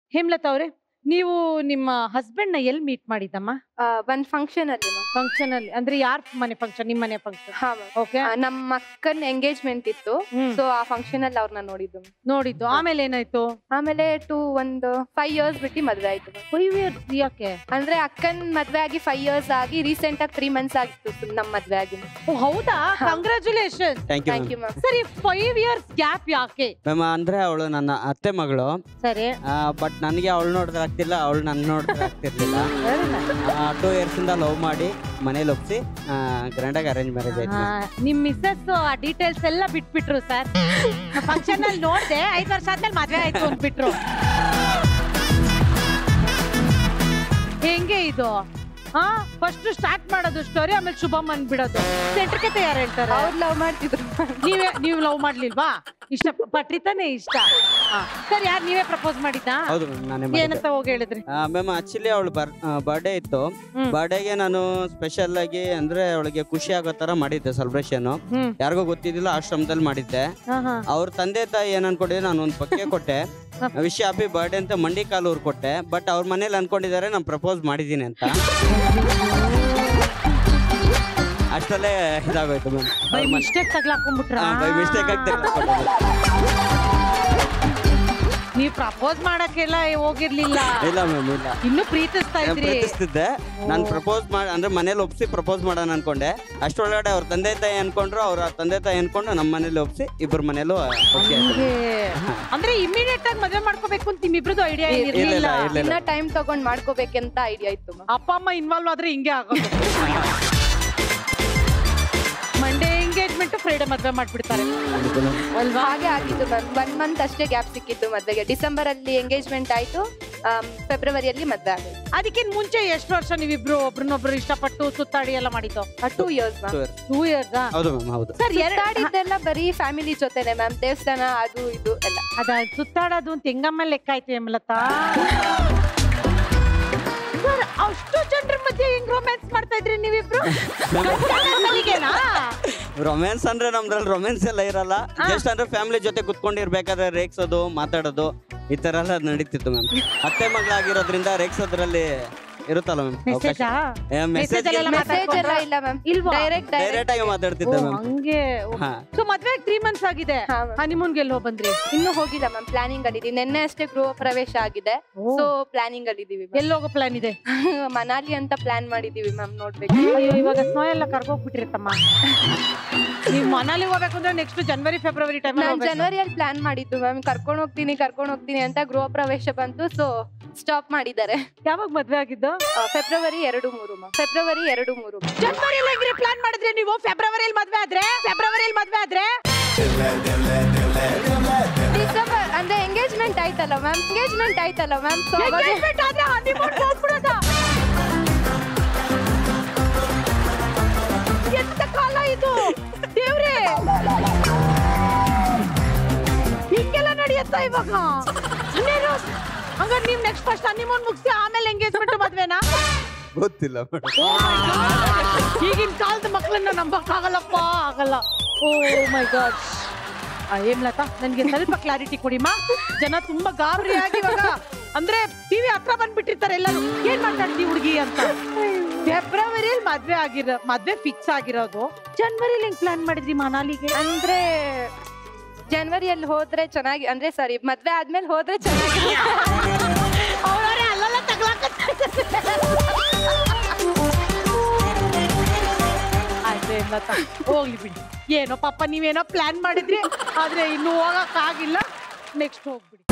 ಹೇಮ್ಲತಾ ಅವ್ರೆ ನೀವು ನಿಮ್ಮ ಹಸ್ಬೆಂಡ್ ನ ಎಲ್ಲಿ ಮೀಟ್ ಮಾಡಿದ್ದಮ್ಮ ಆ, ಒಂದ್ ಫಂಕ್ಷನ್ ಅಲ್ಲಿ ಮ್ಯಾಮ್ ಫಂಕ್ಷನ್ ಅಲ್ಲಿ ಅಂದ್ರೆ ಯಾರ್ ಮನೆ ಫಂಕ್ಷನ್ ನಿಮ್ಮ ಮನೆ ಫಂಕ್ಷನ್ ಹಾ ಮ್ಯಾಮ್ ಓಕೆ ನಮ್ಮ ಅಕ್ಕನ ಎಂಗೇಜ್ಮೆಂಟ್ ಇತ್ತು ಸೊ ಆ ಫಂಕ್ಷನ್ ಅಲ್ಲಿ ಅವ್ರನ್ನ ನೋಡಿದ್ದು ma'am. ನೋಡಿದ್ದು ಆಮೇಲೆ ಏನಾಯ್ತು ಆಮೇಲೆ ಟು ಒಂದು ಫೈವ್ ಇಯರ್ಸ್ ಬಿಟ್ಟು ಮದ್ವೆ ಆಯ್ತು ma'am. ಫೈವ್ ಇಯರ್ಸ್ ಯಾಕೆ ಅಂದ್ರೆ ಅಕ್ಕನ್ ಮದ್ವೆ ಆಗಿ ಫೈವ್ ಇಯರ್ಸ್ ಆಗಿ ರೀಸೆಂಟ್ ಆಗಿ ತ್ರೀ ಮಂತ್ಸ್ ಆಗಿತ್ತು ನಮ್ ಮದ್ವೆ ಆಗಿ ಓ, ಹೌದಾ congratulation thank you thank you ma'am ಸರಿ ಫೈವ್ ಇಯರ್ಸ್ ಗ್ಯಾಪ್ ಯಾಕೆ ಮ್ಯಾಮ್ ಅಂದ್ರೆ ಅವಳು ನನ್ನ ಅತ್ತೆ ಮಗಳು ಸರಿ ಬಟ್ ನನಗೆ ಅವಳು ನೋಡಿದ್ರೆ ಆಗ್ತಿಲ್ಲ ಅವಳು ನನ್ನ ನೋಡಿದ್ರೆ ಆಗ್ತಿರ್ಲಿಲ್ಲ ಟೂ ಇಯರ್ಸ್ ಇಂದ ಲವ್ ಮಾಡಿ ಮನೇಲಿ ಒಪ್ಸಿ ಗ್ರ್ಯಾಂಡಾಗಿ ಅರೇಂಜ್ ಮ್ಯಾರೇಜ್ ಆಯ್ತು ಆ, ನಿಮ್ ಮಿಸ್ಸಸ್ ಆ ಡೀಟೇಲ್ಸ್ ಎಲ್ಲ ಬಿಟ್ಬಿಟ್ರು ಸರ್ ಫಂಕ್ಷನ್ ಅಲ್ಲಿ ನೋಡ್ದೆ ಐದ್ ವರ್ಷ ಆದ್ಮೇಲೆ ಮದ್ವೆ ಆಯ್ತು ಅಂದ್ಬಿಟ್ರು ಹೆಂಗೆ ಇದು ಹಾ ಫಸ್ಟ್ ಸ್ಟಾರ್ಟ್ ಮಾಡೋದು ಸ್ಟೋರಿ ಆಮೇಲೆ ಶುಭಮ್ ಅಂದ್ಬಿಡೋದು ಸೆಂಟ್ರ್ ಕತೆ ಯಾರು ಹೇಳ್ತಾರೆ ಅವ್ರು ಲವ್ ಮಾಡ್ತಿದ್ರು ನೀವೇ ನೀವು ಲವ್ ಮಾಡ್ಲಿಲ್ವಾ ಇಷ್ಟ ಪಟ್ರಿ ತಾನೇ ಇಷ್ಟ ಹಾ. ಸರ್ ಯಾರು ನೀವೇ ಪ್ರಪೋಸ್ ಮಾಡಿದ್ದಾ ಹೌದು ಮ್ಯಾಮ್ ನಾನೇ ಮಾಡಿದ್ದೆ ಏನಂತ ಹೋಗಿ ಹೇಳಿದ್ರಿ ಮ್ಯಾಮ್ ಆಕ್ಚುಲಿ ಅವಳು ಬರ್ ಬರ್ಡೇ ಇತ್ತು ಹ್ಮ್. ಬರ್ಡೇಗೆ ನಾನು ಸ್ಪೆಷಲ್ ಆಗಿ ಅಂದ್ರೆ ಅವಳಿಗೆ ಖುಷಿ ಆಗೋ ತರ ಮಾಡಿದ್ದೆ ಸೆಲೆಬ್ರೇಷನ್ ಹ್ಮ್ ಯಾರಿಗೂ ಗೊತ್ತಿದ್ದಿಲ್ಲ ಆಶ್ರಮದಲ್ಲಿ ಮಾಡಿದ್ದೆ ಹಾ, ಹಾ. ಅವ್ರ ತಂದೆ ತಾಯಿ ಏನ್ ಅನ್ಕೊಂಡಿದ್ರೆ ನಾನು ಒಂದು ಪಕ್ಕೆ ಕೊಟ್ಟೆ ವಿಶ್ ಹ್ಯಾಪಿ ಬರ್ಡೇ ಅಂತ ಮಂಡಿ ಕಾಲು ಊರ್ ಕೊಟ್ಟೆ ಬಟ್ ಅವ್ರ ಮನೇಲಿ ಅನ್ಕೊಂಡಿದ್ದಾರೆ ನಾನು ಪ್ರಪೋಸ್ ಮಾಡಿದ್ದೀನಿ ಅಂತ ಅಷ್ಟರಲ್ಲೇ ಇದಾಗೋಯ್ತು ಮ್ಯಾಮ್ ಬೈ ಮಿಸ್ಟೇಕ್ ತಗ್ಲಾಕೊಂಡ್ಬಿಟ್ರ ಬೈ ಮಿಸ್ಟೇಕ್ ಆಗ್ತಿಲ್ಲ ನೀವ್ ಪ್ರಪೋಸ್ ಮಾಡಕ್ಕೆಲ್ಲ ಹೋಗಿರ್ಲಿಲ್ಲ ಇಲ್ಲ ಮ್ಯಾಮ್ ಇಲ್ಲ ಇನ್ನು ಪ್ರೀತಿಸ್ತಾ ನಾನ್ ಇದ್ರಿ ಪ್ರೀತಿಸ್ತಿದ್ದೆ ನಾನು ಪ್ರಪೋಸ್ ಮಾಡಿ ಅಂದ್ರೆ ಮನೇಲಿ ಒಪ್ಸಿ ಪ್ರಪೋಸ್ ಮಾಡೋಣ ಅನ್ಕೊಂಡೆ ಅಷ್ಟರೊಳಗಡೆ ಅವ್ರ ತಂದೆ ತಾಯಿ ಅನ್ಕೊಂಡ್ರು ಅವ್ರ ತಂದೆ ತಾಯಿ ಅನ್ಕೊಂಡು ನಮ್ಮ ಮನೇಲಿ ಒಪ್ಸಿ ಇಬ್ಬರ ಮನೇಲೂ ಓಕೆ ಹಂಗೆ. ಅಂದ್ರೆ ಇಮಿಡಿಯೇಟ್ ಆಗಿ ಮದ್ವೆ ಮಾಡ್ಕೋಬೇಕು ಅಂತ ನಿಮ್ಮಿಬ್ರದ್ದು ಐಡಿಯಾ ಇಲ್ಲ ಇರ್ಲಿಲ್ಲ ಇಲ್ಲ ಇಲ್ಲ ಇನ್ನ ಟೈಮ್ ತಗೊಂಡ್ ಮಾಡ್ಕೋಬೇಕಂತ ಐಡಿಯಾ ಇತ್ತು ಮ್ಯಾಮ್ ಅಪ್ಪ ಅಮ್ಮ ಇನ್ವಾಲ್ವ್ ಆದ್ರೆ ಹಿಂಗೆ ಆಗೋದು ಮಂಡೇ ಎಂಗೇಜ್ಮೆಂಟ್ ಫ್ರೈಡೆ ಮದ್ವೆ ಮಾಡ್ಬಿಡ್ತಾರೆ ಅಲ್ವಾ ಹಾಗೆ ಆಗಿದ್ದು ಮ್ಯಾಮ್ ಒನ್ ಮಂತ್ ಅಷ್ಟೇ ಗ್ಯಾಪ್ ಸಿಕ್ಕಿತ್ತು ಮದ್ವೆಗೆ ಡಿಸೆಂಬರ್ ಅಲ್ಲಿ ಎಂಗೇಜ್ಮೆಂಟ್ ಆಯ್ತು ಫೆಬ್ರವರಿಯಲ್ಲಿ ಮದ್ವೆ ಆಗಿದೆ ಅದಕ್ಕಿಂತ ಮುಂಚೆ ಎಷ್ಟು ವರ್ಷ ನೀವಿಬ್ರು ಒಬ್ರನ್ನೊಬ್ರು ಇಷ್ಟಪಟ್ಟು ಸುತ್ತಾಡಿ ಎಲ್ಲ ಮಾಡಿದ್ದು two years ma'am two years ಹೌದು ಮ್ಯಾಮ್ ಹೌದು ಸರ್ ಎರಡು ಸುತ್ತಾಡಿದ್ದೆಲ್ಲ ಬರೀ ಫ್ಯಾಮಿಲಿ ಜೊತೆನೆ ಮ್ಯಾಮ್ ದೇವಸ್ಥಾನ ಅದು ಇದು ಎಲ್ಲ ಅದ ಸುತ್ತಾಡೋದು ಅಂತ ಹೆಂಗಮ್ಮ ಲೆಕ್ಕ ಆಯ್ತು ಎಂಬಲತ್ತ ಸರ್ ಅಷ್ಟು ಜನರ ಮಧ್ಯೆ ಹೆಂಗ್ ರೊಮ್ಯಾನ್ಸ್ ಮಾಡ್ತಾ ಇದ್ರಿ ನೀವಿಬ್ರು ಗಂಡನಿಗೆನಾ? ರೊಮ್ಯಾನ್ಸ್ ಅಂದ್ರೆ ನಮ್ದ್ರಲ್ಲಿ ರೊಮ್ಯಾನ್ಸ್ ಎಲ್ಲ ಇರಲ್ಲ ಜಸ್ಟ್ ಅಂದ್ರೆ ಫ್ಯಾಮಿಲಿ ಜೊತೆ ಕುತ್ಕೊಂಡಿರ್ಬೇಕಾದ್ರೆ ರೇಗ್ಸೋದು ಮಾತಾಡೋದು ಈ ತರ ಎಲ್ಲ ನಡೀತಿತ್ತು ಮ್ಯಾಮ್ ಅತ್ತೆ ಮಗಳಾಗಿರೋದ್ರಿಂದ ರೇಗ್ಸೋದ್ರಲ್ಲಿ ಇರುತ್ತಲ್ಲ ಮೆಸೇಜಾ ಮ್ಯಾಮ್ ಮೆಸೇಜ್ ಮೆಸೇಜ್ ಎಲ್ಲ ಮೆಸೇಜ್ ಎಲ್ಲ ಇಲ್ಲ ಮ್ಯಾಮ್ ಇಲ್ವಾ ಡೈರೆಕ್ಟ್ ಡೈರೆಕ್ಟ್ ಡೈರೆಕ್ಟ್ ಆಗಿ ಮಾತಾಡ್ತಿದ್ದೆ ಮ್ಯಾಮ್ ಹಂಗೆ ಹಾ ಸೊ ಮದ್ವೆ ತ್ರೀ ಮಂತ್ಸ್ ಆಗಿದೆ ಹಾ ma'am. ಹನಿಮೂನ್ ಗೆಲ್ಲ ಬಂದ್ರಿ ಇನ್ನೂ ಹೋಗಿಲ್ಲ ಮ್ಯಾಮ್ ಪ್ಲಾನಿಂಗ್ ಅಲ್ಲಿ ಇದೀವಿ ನಿನ್ನೆ ಅಷ್ಟೇ ಗೃಹ ಪ್ರವೇಶ ಆಗಿದೆ ಸೊ ಪ್ಲಾನಿಂಗ್ ಅಲ್ಲಿ ಇದೀವಿ ಎಲ್ಲಿ ಹೋಗೋ ಪ್ಲಾನ್ ಇದೆ ಮನಾಲಿ ಅಂತ ಪ್ಲಾನ್ ಮಾಡಿದೀವಿ ಮ್ಯಾಮ್ ನೋಡ್ಬೇಕು ಅಯ್ಯೋ ಇವಾಗ ಸ್ನೋ ಎಲ್ಲ ಕರ್ಗೋಗ್ಬಿಟ್ಟಿರುತ್ತಮ್ಮ ನೀವ್ ಮನಾಲಿ ಹೋಗ್ಬೇಕು ಅಂದ್ರೆ ನೆಕ್ಸ್ಟ್ ಜನವರಿ ಫೆಬ್ರವರಿ ಟೈಮ್ ನಾನ್ ಜನವರಿಯಲ್ಲಿ ಪ್ಲಾನ್ ಮಾಡಿದ್ದು ಮ್ಯಾಮ್ ಕರ್ಕೊಂಡ್ ಹೋಗ್ತೀನಿ ಕರ್ಕೊಂಡ್ ಹೋಗ್ತೀನಿ ಅಂತ ಗೃಹ ಪ್ರವೇಶ ಬಂತು ಸೊ ಸ್ಟಾಪ್ ಮಾಡಿದ್ದಾರೆ ಯಾವಾಗ ಮದ್ವೆ ಆಗಿದ್ದು ಫೆಬ್ರವರಿ ಎರಡು ಮೂರು ಮ್ಯಾಮ್ ಫೆಬ್ರವರಿ ಎರಡು ಮೂರು ma'am. ಜನವರಿಯಲ್ಲಿ ಹೆಂಗ್ರಿ ಪ್ಲಾನ್ ಮಾಡಿದ್ರೆ ನೀವು ಫೆಬ್ರವರಿಯಲ್ಲಿ ಮದ್ವೆ ಆದ್ರೆ ಫೆಬ್ರವರಿಯಲ್ಲಿ ಮದ್ವೆ ಆದ್ರೆ ಡಿಸೆಂಬರ್ ಅಂದ್ರೆ ಎಂಗೇಜ್ಮೆಂಟ್ ಆಯ್ತಲ್ಲ ಮ್ಯಾಮ್ ಎಂಗೇಜ್ಮೆಂಟ್ ಆಯ್ತಲ್ಲ ಮ್ಯಾಮ್ ಸೊ Engagement ಆದ್ರೆ honeymoon ಹೋಗ್ಬಿಡೋದ? ಎಂತ ಕಾಲ ಇದು ದೇವ್ರೇ ಹಿಂಗೆಲ್ಲ ನಡೆಯುತ್ತಾ ಇವಾಗ ಇನ್ನೇನು ಹಂಗಾರೆ ನೀವ್ ನೆಕ್ಸ್ಟ್ ಫಸ್ಟ್ ಹನಿಮೂನ್ ಮುಗಿಸಿ ಆಮೇಲೆ ಎಂಗೇಜ್ಮೆಂಟ್ ಮದ್ವೆನಾ ಗೊತ್ತಿಲ್ಲ ಮೇಡಮ್ ಈಗಿನ ಕಾಲದ ಮಕ್ಕಳನ್ನ ನಂಬಕ್ಕಾಗಲ್ಲಪ್ಪ ಆಗಲ್ಲ ಓ ಮೈ ಗಾಡ್ ಏನ್ ಲತಾ ನನ್ಗೆ ಸ್ವಲ್ಪ ಕ್ಲಾರಿಟಿ ಕೊಡಿಮ್ಮ ಜನ ತುಂಬಾ ಗಾಬರಿಯಾಗಿ ಇವಾಗ ಅಂದ್ರೆ ಟಿವಿ ಹತ್ರ ಬಂದ್ಬಿಟ್ಟಿರ್ತಾರೆ ಎಲ್ಲರೂ ಏನ್ ಮಾತಾಡ್ತಿ ಹುಡುಗಿ ಅಂತ ಫೆಬ್ರವರಿಯಲ್ಲಿ ಮದ್ವೆ ಆಗಿರೋ ಮದ್ವೆ ಫಿಕ್ಸ್ ಆಗಿರೋದು ಜನವರಿಲಿ ಹೆಂಗ್ ಪ್ಲಾನ್ ಮಾಡಿದ್ರಿ ಮನಾಲಿಗೆ ಅಂದ್ರೆ ಜನವರಿಯಲ್ಲಿ ಹೋದ್ರೆ ಚೆನ್ನಾಗಿ ಅಂದ್ರೆ ಸಾರಿ ಮದ್ವೆ ಆದ್ಮೇಲೆ ಹೋದ್ರೆ ಚೆನ್ನಾಗಿ ಅವರೇ ಅಲ್ಲೆಲ್ಲ ಆಯ್ತು ಏನ್ ಲತಾ ಹೋಗ್ಲಿ ಬಿಡಿ ಏನೋ ಪಾಪ ನೀವೇನೋ ಪ್ಲಾನ್ ಮಾಡಿದ್ರಿ ಆದ್ರೆ ಇನ್ನು ಹೋಗಕ್ ಆಗಿಲ್ಲ ನೆಕ್ಸ್ಟ್ ಹೋಗ್ಬಿಡಿ